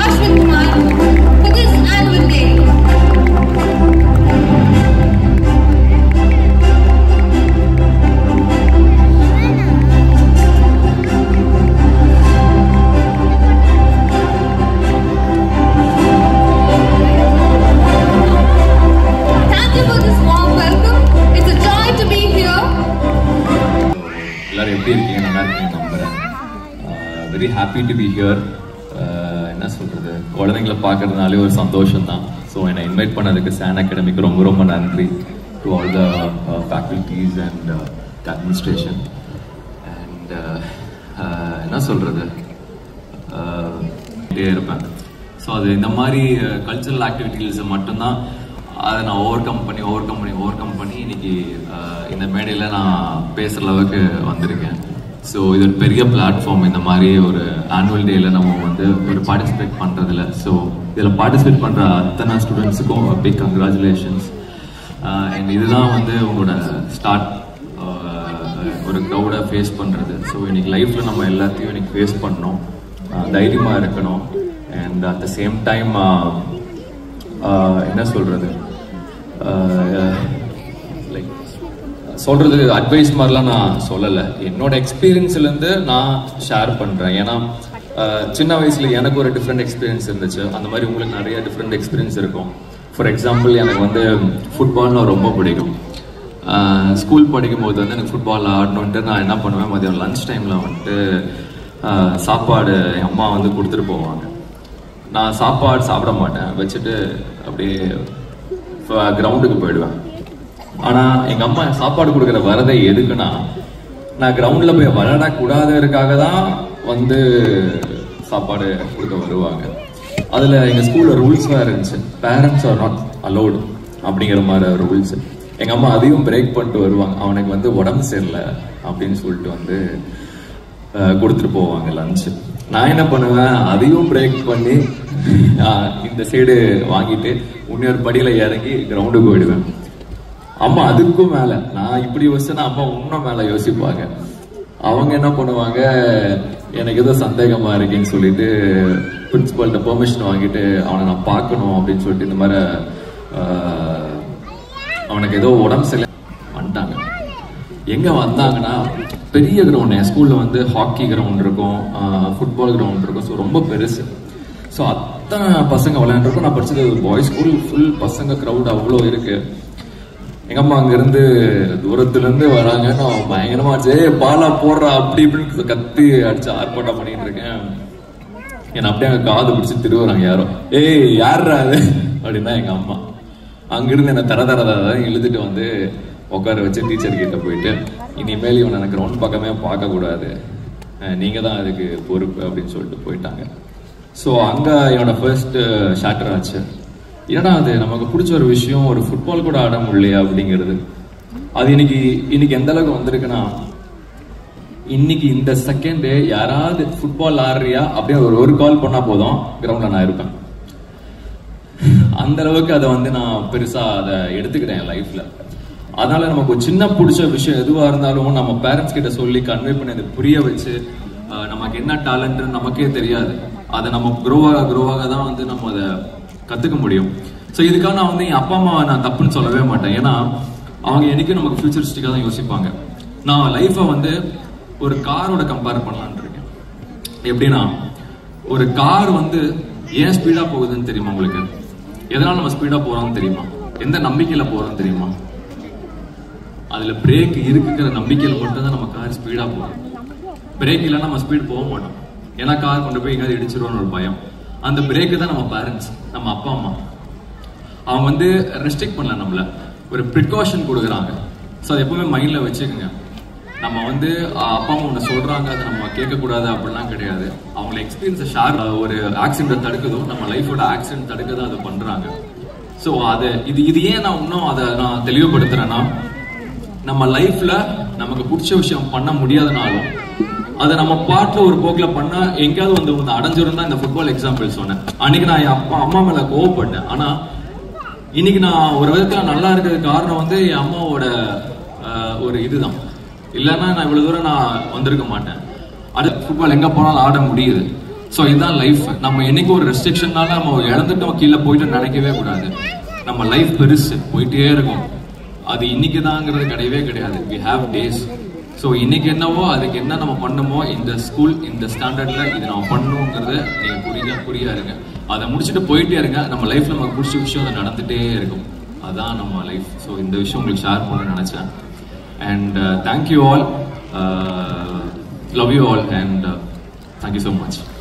Ashwin Kumar for this annual day. Thank you for this warm welcome. It's a joy to be here. எல்லாரும் எப்படி இருக்கீங்க நல்லா இருக்கீங்க நம்புறேன் very happy to be here என்ன சொல்றது குழந்தைங்களை பார்க்கறதுனாலே ஒரு சந்தோஷம் தான் ஸோ என்னை இன்வைட் பண்ணதுக்கு சான் அகாடமிக்கு ரொம்ப ரொம்ப நன்றி to all the faculties and administration and என்ன சொல்றது ஆஹ் பண்ணிட்டே இருப்பேன் ஸோ அது இந்த மாதிரி கல்ச்சுரல் ஆக்டிவிட்டீஸ் மட்டும்தான் அதை நான் ஓவர் கம் பண்ணி ஓவர் கம் பண்ணி ஓவர் கம் பண்ணி இன்னைக்கு ஆஹ் இந்த மேடையில் நான் பேசுகிற அளவுக்கு வந்திருக்கேன் ஸோ இது ஒரு பெரிய பிளாட்ஃபார்ம் இந்த மாதிரி ஒரு ஆனுவல் டேயில் நம்ம வந்து ஒரு பார்ட்டிசிபேட் பண்ணுறதுல ஸோ இதில் பார்ட்டிசிபேட் பண்ணுற அத்தனை ஸ்டூடெண்ட்ஸுக்கும் பிக் கங்க்ராச்சுலேஷன்ஸ் அண்ட் இதுதான் வந்து உங்களோட ஸ்டார்ட் ஒரு க்ரௌடை ஃபேஸ் பண்ணுறது ஸோ இன்னைக்கு லைஃப்பில் நம்ம எல்லாத்தையும் இன்னைக்கு ஃபேஸ் பண்ணோம் தைரியமாக இருக்கணும் and at the same time என்ன சொல்கிறது லைக் சொல்கிறது அட்வைஸ் மாதிரிலாம் நான் சொல்லலை என்னோட எக்ஸ்பீரியன்ஸ்லேருந்து நான் ஷேர் பண்ணுறேன் ஏன்னா ஆஹ் சின்ன வயசுல எனக்கு ஒரு டிஃப்ரெண்ட் எக்ஸ்பீரியன்ஸ் இருந்துச்சு அந்த மாதிரி உங்களுக்கு நிறைய டிஃப்ரெண்ட் எக்ஸ்பீரியன்ஸ் இருக்கும் ஃபார் எக்ஸாம்பிள் எனக்கு வந்து ஃபுட்பால்னா ரொம்ப பிடிக்கும் ஸ்கூல் படிக்கும் போது வந்து எனக்கு ஃபுட்பால் ஆடணுன்ட்டு நான் என்ன பண்ணுவேன் மதியம் லஞ்ச் டைமில் வந்துட்டு ஆஹ் சாப்பாடு என் அம்மா வந்து கொடுத்துட்டு போவாங்க நான் சாப்பாடு சாப்பிட மாட்டேன் வச்சுட்டு அப்படியே கிரவுண்டுக்கு போயிடுவேன் ஆனா எங்க அம்மா சாப்பாடு கொடுக்குற வரதை எதுக்குன்னா நான் கிரவுண்ட்ல போய் விளையாடக்கூடாததுக்காக தான் வந்து சாப்பாடு கொடுக்க வருவாங்க அதுல எங்க ஸ்கூல்ல ரூல்ஸ் வேற இருந்துச்சு பேரண்ட்ஸ் ஆர் நாட் அலோடு அப்படிங்கிற மாதிரி ரூல்ஸ் எங்க அம்மா அதையும் பிரேக் பண்ணிட்டு வருவாங்க அவனுக்கு வந்து உடம்பு சரியில்லை அப்படின்னு சொல்லிட்டு வந்து அஹ், கொடுத்துட்டு போவாங்க லஞ்சு நான் என்ன பண்ணுவேன் அதையும் பிரேக் பண்ணி அஹ், இந்த சைடு வாங்கிட்டு இன்னொரு படியில இறங்கி கிரவுண்டுக்கு போயிடுவேன் அம்மா அதுக்கும் மேல நான் இப்படி யோசிச்சேன்னா அம்மா இன்னும் மேல யோசிப்பாங்க அவங்க என்ன பண்ணுவாங்க எனக்கு ஏதோ சந்தேகமா இருக்குன்னு சொல்லிட்டு பிரின்சிபல்கிட்ட பெர்மிஷன் வாங்கிட்டு அவனை நான் பார்க்கணும் அப்படின்னு சொல்லிட்டு இந்த மாதிரி ஆஹ், அவனுக்கு ஏதோ உடம்பு சரியில்லை வந்துட்டாங்க எங்க வந்தாங்கன்னா பெரிய கிரவுண்ட் என் ஸ்கூல்ல வந்து ஹாக்கி கிரவுண்ட் இருக்கும் ஃபுட்பால் கிரவுண்ட் இருக்கும் ஸோ ரொம்ப பெருசு ஸோ அத்தனை பசங்க விளையாண்டுருக்கோம் நான் படிச்சது பாய்ஸ் ஸ்கூல் ஃபுல் பசங்க க்ரௌட் அவ்வளோ இருக்கு எங்க அம்மா அங்க இருந்து தூரத்துல இருந்து வராங்க நான் பயங்கரமா அடிச்சு "ஏய், பாலா போடுறா அப்படி இப்படின்னு கத்தி அடிச்சு ஆர்ப்பாட்டம் பண்ணிட்டு இருக்கேன் என்ன அப்படியே அங்க காது பிடிச்சு திருவுறாங்க யாரோ ஏய் யார்ரா அது அப்படின்னா எங்க அம்மா அங்கிருந்து என்ன தர தர தர தர இழுத்துட்டு வந்து உட்கார வச்சு டீச்சர் கிட்ட போயிட்டு இனிமேல் இவனை எனக்கு கிரவுண்ட் பக்கமே பார்க்க கூடாது அஹ் நீங்க தான் அதுக்கு பொறுப்பு அப்படின்னு சொல்லிட்டு போயிட்டாங்க ஸோ அங்க என்னோட ஃபர்ஸ்ட் ஷாட்டர் ஆச்சு என்னடா அது நமக்கு பிடிச்ச ஒரு விஷயம் ஒரு ஃபுட்பால் கூட ஆட முடியலையா அப்படிங்கிறது அது இன்னைக்கு இன்னைக்கு எந்த அளவுக்கு வந்திருக்குன்னா இன்னைக்கு இந்த செகண்ட் யாராவது ஃபுட்பால் ஆடுறியா அப்படியே ஒரு ஒரு கால் பண்ணா போதும் கிரவுண்ட்ல நான் இருப்பேன் அந்த அளவுக்கு அதை வந்து நான் பெருசா அதை எடுத்துக்கிட்டேன் என் லைஃப்ல அதனால நமக்கு ஒரு சின்ன பிடிச்ச விஷயம் எதுவா இருந்தாலும் நம்ம பேரண்ட்ஸ் கிட்ட சொல்லி கன்வே பண்ணி அதை புரிய வச்சு ஆஹ், நமக்கு என்ன டேலண்ட் நமக்கே தெரியாது அதை நம்ம குரோவாக குரோவாக தான் வந்து நம்ம அதை கத்துக்க முடியும் ஸோ இதுக்காக நான் வந்து என் அப்பா அம்மா நான் தப்புன்னு சொல்லவே மாட்டேன் ஏன்னா அவங்க என்னைக்கும் நமக்கு ஃபியூச்சரிஸ்டிக்காக தான் யோசிப்பாங்க நான் லைஃப்பை வந்து ஒரு காரோட கம்பேர் பண்ணலான்னு இருக்கேன் எப்படின்னா ஒரு கார் வந்து ஏன் ஸ்பீடா போகுதுன்னு தெரியுமா உங்களுக்கு எதனால நம்ம ஸ்பீடா போறோம்னு தெரியுமா எந்த நம்பிக்கையில போறோம்னு தெரியுமா அதுல பிரேக் இருக்குங்கிற நம்பிக்கையில மட்டும் தான் நம்ம கார் ஸ்பீடா போகும் பிரேக் இல்லைன்னா நம்ம ஸ்பீட் போக மாட்டோம் ஏன்னா கார் கொண்டு போய் எங்கேயாவது இடிச்சிருவோம்னு ஒரு பயம் அந்த பிரேக்கு தான் நம்ம பேரண்ட்ஸ் நம்ம அப்பா அம்மா அவங்க வந்து ரெஸ்ட்ரிக்ட் பண்ணல நம்மள ஒரு ப்ரிகாஷன் கொடுக்குறாங்க ஸோ அது எப்பவுமே மைண்ட்ல வச்சுக்கோங்க நம்ம வந்து அஹ், அப்பா அம்மா ஒன்று சொல்றாங்க அதை நம்ம கேட்கக்கூடாது அப்படிலாம் கிடையாது அவங்கள எக்ஸ்பீரியன்ஸை ஷேர் ஒரு ஆக்சிடென்ட் தடுக்குதோ நம்ம லைஃபோட ஆக்சிடென்ட் தடுக்க தான் அதை பண்றாங்க ஸோ அது இது இது ஏன் நான் இன்னும் அதை நான் தெளிவுபடுத்துறேன்னா நம்ம லைஃப்ல நமக்கு பிடிச்ச விஷயம் பண்ண முடியாதனாலும் அதை நம்ம பாட்டுல ஒரு போக்குல பண்ணா எங்கேயாவது வந்து வந்து அடைஞ்சிரும் தான் இந்த ஃபுட்பால் எக்ஸாம்பிள் சொன்னேன் அன்னைக்கு நான் என் அப்பா அம்மா மேல கோவப்பட்டேன் ஆனா இன்னைக்கு நான் ஒரு விதத்துல நல்லா இருக்கிறதுக்கு காரணம் வந்து என் அம்மாவோட ஆஹ், ஒரு இதுதான் இல்லைன்னா நான் இவ்வளவு தூரம் நான் வந்திருக்க மாட்டேன் அடுத்து ஃபுட்பால் எங்க போனாலும் ஆட முடியுது ஸோ இதுதான் லைஃப் நம்ம என்னைக்கு ஒரு ரெஸ்ட்ரிக்ஷன்னால நம்ம இழந்துட்டோம் கீழே போயிட்டு நினைக்கவே கூடாது நம்ம லைஃப் பெருசு போயிட்டே இருக்கும் அது இன்னைக்கு தாங்கிறது கிடையவே கிடையாது வி ஹாவ் டேஸ் ஸோ இன்னைக்கு என்னவோ அதுக்கு என்ன நம்ம பண்ணுமோ இந்த ஸ்கூல் இந்த ஸ்டாண்டர்ட்ல இது நம்ம பண்ணணுங்கிறது நீங்க புரிய புரியா இருங்க அதை முடிச்சுட்டு போயிட்டே இருங்க நம்ம லைஃப்ல நமக்கு பிடிச்ச விஷயம் அது நடந்துட்டே இருக்கும் அதான் நம்ம லைஃப் ஸோ இந்த விஷயம் உங்களுக்கு ஷேர் பண்ண நினைச்சேன் and thank you all love you all and thank you so much